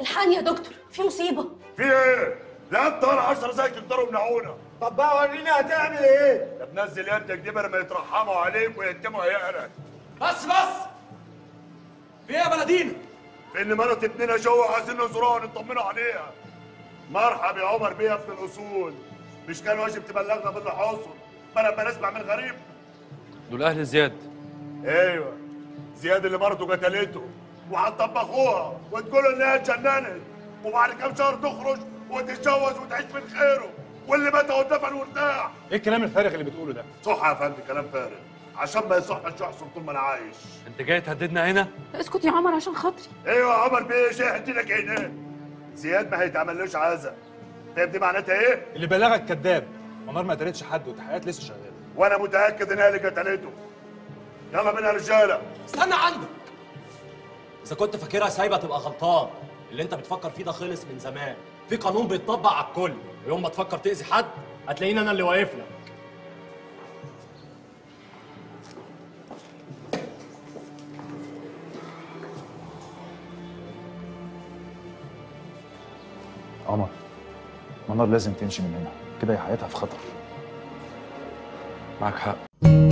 الحقني يا دكتور في مصيبه في ايه؟ لا الطار 10 زي تقدروا يمنعونا طب بقى وريني هتعمل ايه طب نزل يدك دي بدل ما يترحموا عليك ويتموا عيالك بس بس في ايه يا بلدينا في ان مرات ابننا جوه عايزين نزوروها ونطمنوا عليها مرحب يا عمر بيه يا ابن الاصول مش كان واجب تبلغنا باللي حاصل بلا ما نسمع من غريب دول اهل زياد ايوه زياد اللي مرته قتلته وهتطبخوها وتقولوا انها اتجننت وبعد كام شهر تخرج وتتجوز وتعيش من خيره واللي مات واتدفن وارتاح ايه الكلام الفارغ اللي بتقوله ده؟ صح يا فندم كلام فارغ عشان ما يصحش يحصل طول ما انا عايش انت جاي تهددنا هنا اسكت يا عمر عشان خاطري ايوه يا عمر بيه شاهد لك هنا زياد ما هيتعملوش عزا طيب دي معناتها ايه؟ اللي بلغك كذاب منار ما قتلتش حد والتحقيقات لسه شغاله وانا متاكد انها اللي قتلته يلا بينا يا رجاله استنى عندك اذا كنت فاكرها سايبه تبقى غلطان اللي انت بتفكر فيه ده خلص من زمان في قانون بيتطبق على الكل ويوم ما تفكر تاذي حد هتلاقيني انا اللي واقف لك عمر منار لازم تمشي من هنا كده هي حياتها في خطر معك حق